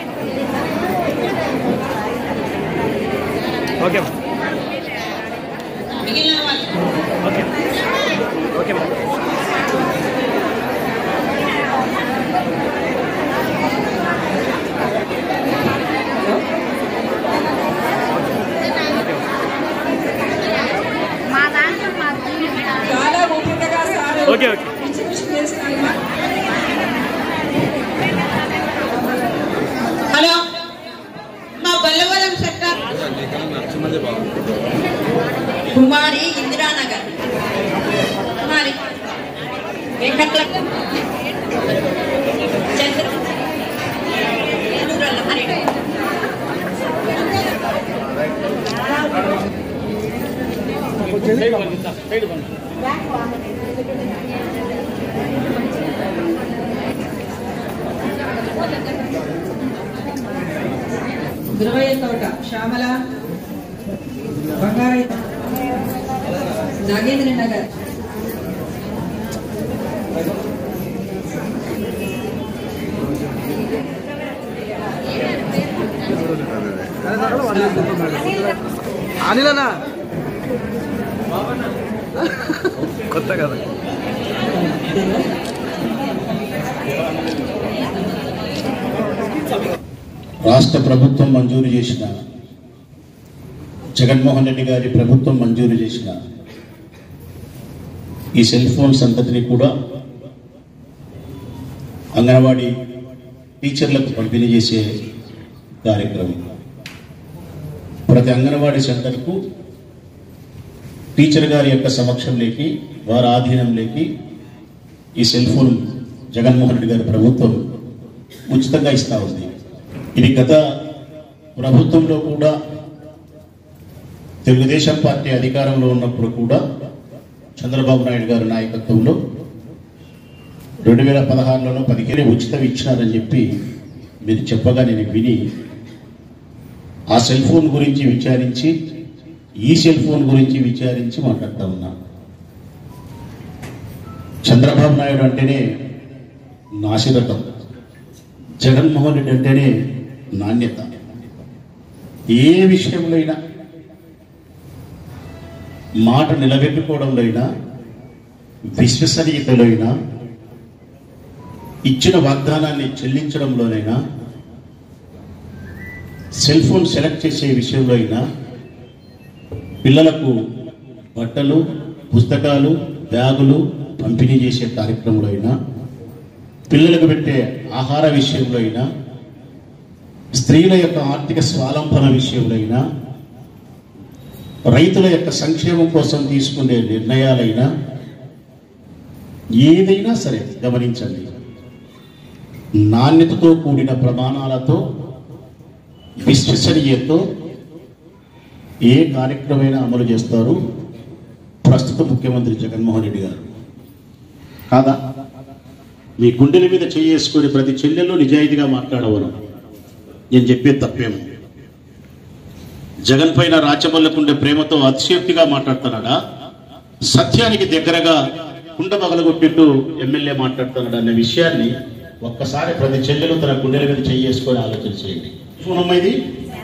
Okay మిగిలిన వాళ్ళు okay okay మా దాంట్లో మా జీవితం చాలా ఓపికగా సారు ఓకే ఓకే పిచ్చి పిచ్చి చేస్తున్నారమ్మా. హలో మా బల్లవరం సెక్టర్ కుమారి ఇందిరానగర్ కుమారి వెంకట్ల చంద్ర ఏలూరల్ల మరి. ఇరవై తోట శ్యామల బంగారయ్య నాగేంద్ర నగర్ అనిలనా కొత్త కదా రాష్ట్ర ప్రభుత్వం మంజూరు చేసిన జగన్మోహన్ రెడ్డి గారి ప్రభుత్వం మంజూరు చేసిన ఈ సెల్ ఫోన్ సంతతిని కూడా అంగన్వాడీ టీచర్లకు పంపిణీ చేసే కార్యక్రమం ప్రతి అంగన్వాడీ సెంటర్కు టీచర్ గారి యొక్క సమక్షంలోకి వారి ఆధీనంలోకి ఈ సెల్ ఫోన్ జగన్మోహన్ రెడ్డి గారి ప్రభుత్వం ఉచితంగా ఇస్తా ఉంది ఇది గత ప్రభుత్వంలో కూడా తెలుగుదేశం పార్టీ అధికారంలో ఉన్నప్పుడు కూడా చంద్రబాబు నాయుడు గారి నాయకత్వంలో రెండు వేల పదహారులోనూ పదిహేను ఉచితం ఇచ్చినారని చెప్పి మీరు చెప్పగా నేను విని ఆ సెల్ ఫోన్ గురించి విచారించి ఈ సెల్ ఫోన్ గురించి విచారించి మాట్లాడుతూ ఉన్నా చంద్రబాబు నాయుడు అంటేనే నాసిరకం జగన్మోహన్ రెడ్డి అంటేనే నాణ్యత ఏ విషయంలో అయినా మాట నిలబెట్టుకోవడంలో అయినా విశ్వసనీయతలో అయినా ఇచ్చిన వాగ్దానాన్ని చెల్లించడంలోనైనా సెల్ ఫోన్ సెలెక్ట్ చేసే విషయంలో అయినా పిల్లలకు బట్టలు పుస్తకాలు బ్యాగులు పంపిణీ చేసే కార్యక్రమంలో అయినా పిల్లలకు పెట్టే ఆహార విషయంలో అయినా స్త్రీల యొక్క ఆర్థిక స్వాలంబన విషయంలో అయినా రైతుల యొక్క సంక్షేమం కోసం తీసుకునే నిర్ణయాలైనా ఏదైనా సరే గమనించండి నాణ్యతతో కూడిన ప్రమాణాలతో విశ్వసనీయతతో ఏ కార్యక్రమైనా అమలు చేస్తారు ప్రస్తుత ముఖ్యమంత్రి జగన్మోహన్ రెడ్డి గారు కాదా మీ గుండెల మీద చేసుకుని ప్రతి చెల్లెల్లో నిజాయితీగా మాట్లాడవను నేను చెప్పేది తప్పేమో జగన్ పైన రాచమల్లకుండే ప్రేమతో అతిశయోక్తిగా మాట్లాడుతున్నాడా సత్యానికి దగ్గరగా కుండ పగలగొట్టిట్టు ఎమ్మెల్యే మాట్లాడుతున్నాడు అనే విషయాన్ని ఒక్కసారి ప్రతి చెల్లెలు తన గుండెల మీద చేసుకొని ఆలోచన చేయండి ఫోన్ అమ్మా ఇది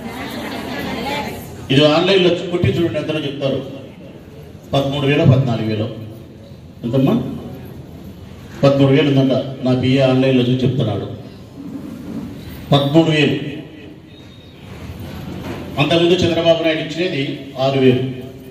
ఇది ఆన్లైన్లో కుట్టి చూడండి ఎంతలో చెప్తారు పదమూడు వేల పద్నాలుగు వేలు ఎంతమ్మా పదమూడు వేలు ఉందంట నా బిఏ ఆన్లైన్లో చూసి చెప్తున్నాడు పదమూడు వేలు అంతకుముందు చంద్రబాబు నాయుడు ఇచ్చినది ఆరు వేలు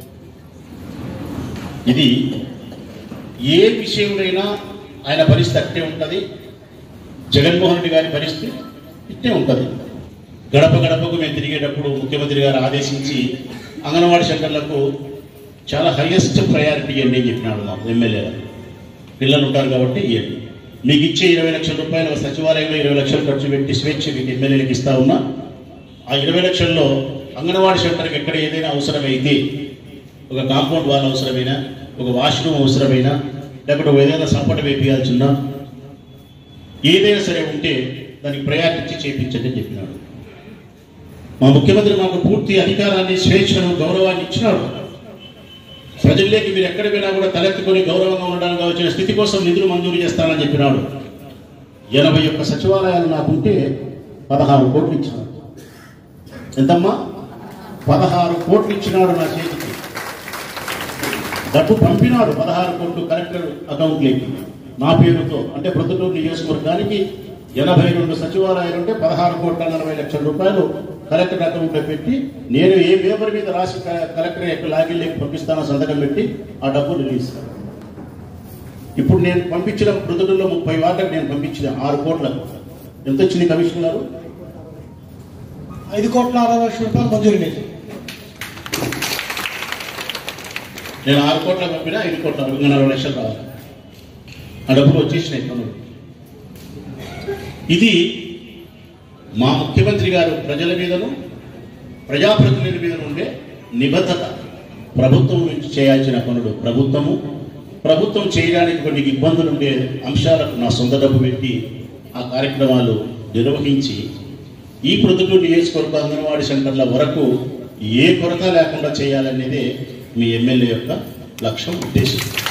ఇది ఏ విషయంలోనైనా ఆయన పరిస్థితి అట్టే ఉంటుంది జగన్మోహన్ రెడ్డి గారి పరిస్థితి ఇట్టే ఉంటుంది గడప గడపకు మేము తిరిగేటప్పుడు ముఖ్యమంత్రి గారు ఆదేశించి అంగన్వాడీ సెంటర్లకు చాలా హైయెస్ట్ ప్రయారిటీ ఇవ్వండి అని చెప్పినాడు మాకు ఎమ్మెల్యే గారు పిల్లలు ఉంటారు కాబట్టి ఇవ్వండి మీకు ఇచ్చే ఇరవై లక్షల రూపాయలు సచివాలయంలో ఇరవై లక్షలు ఖర్చు పెట్టి స్వేచ్ఛ మీకు ఎమ్మెల్యేలకు ఇస్తా ఉన్నా ఆ ఇరవై లక్షల్లో అంగన్వాడీ సెంటర్కి ఎక్కడ ఏదైనా అవసరమైతే ఒక కాంపౌండ్ వాల్ అవసరమైనా ఒక వాష్రూమ్ అవసరమైనా లేకపోతే ఒక ఏదైనా సంపట వేపియాల్సిన ఏదైనా సరే ఉంటే దానికి ప్రయారిటీ ఇచ్చి చేయించండి అని చెప్పినాడు మా ముఖ్యమంత్రి మాకు పూర్తి అధికారాన్ని స్వేచ్ఛను గౌరవాన్ని ఇచ్చినాడు ప్రజల్లోకి మీరు ఎక్కడ పోయినా కూడా తలెత్తుకొని గౌరవంగా ఉండడానికి వచ్చిన స్థితి కోసం నిధులు మంజూరు చేస్తానని చెప్పినాడు ఎనభై ఒక్క సచివాలయాలు నాకుంటే పదహారు కోట్లు ఇచ్చినాడు ఎంతమ్మా పదహారు కోట్లు ఇచ్చినాడు నా చేతికి డబ్బు పంపినాడు పదహారు కోట్లు కలెక్టర్ అకౌంట్లోకి నా పేరుతో అంటే ప్రొద్దుటూరు నియోజకవర్గానికి ఎనభై రెండు సచివాలయాలు ఉంటే పదహారు కోట్ల నలభై లక్షల రూపాయలు కలెక్టర్ అకౌంట్లో పెట్టి నేను ఏ పేపర్ మీద రాసి క- కలెక్టర్ యొక్క లాగిన్లోకి పంపిస్తానో సంతకం పెట్టి ఆ డబ్బు రిలీజ్ ఇప్పుడు నేను పంపించిన మృదుడులో ముప్పై వార్డులకు నేను పంపించిన ఆరు కోట్లకు ఎంత వచ్చింది కమిషనర్ గారు ఐదు కోట్ల అరవై లక్షల రూపాయలు మంజూరు లేదు నేను ఆరు కోట్ల పంపినా ఐదు కోట్ల ఇంకా నలభై లక్షలు రావాలి ఆ డబ్బులు వచ్చేసినాయి పనులు ఇది మా ముఖ్యమంత్రి గారు ప్రజల మీదను ప్రజాప్రతినిధుల మీద ఉండే నిబద్ధత ప్రభుత్వం నుంచి చేయాల్సిన పనులు ప్రభుత్వము ప్రభుత్వం చేయడానికి కొన్ని ఇబ్బందులు ఉండే అంశాలకు నా సొంత డబ్బు పెట్టి ఆ కార్యక్రమాలు నిర్వహించి ఈ ప్రొద్దుటూరు నియోజకవర్గ అంగన్వాడీ సెంటర్ల వరకు ఏ కొరత లేకుండా చేయాలనేదే మీ ఎమ్మెల్యే యొక్క లక్ష్యం ఉద్దేశం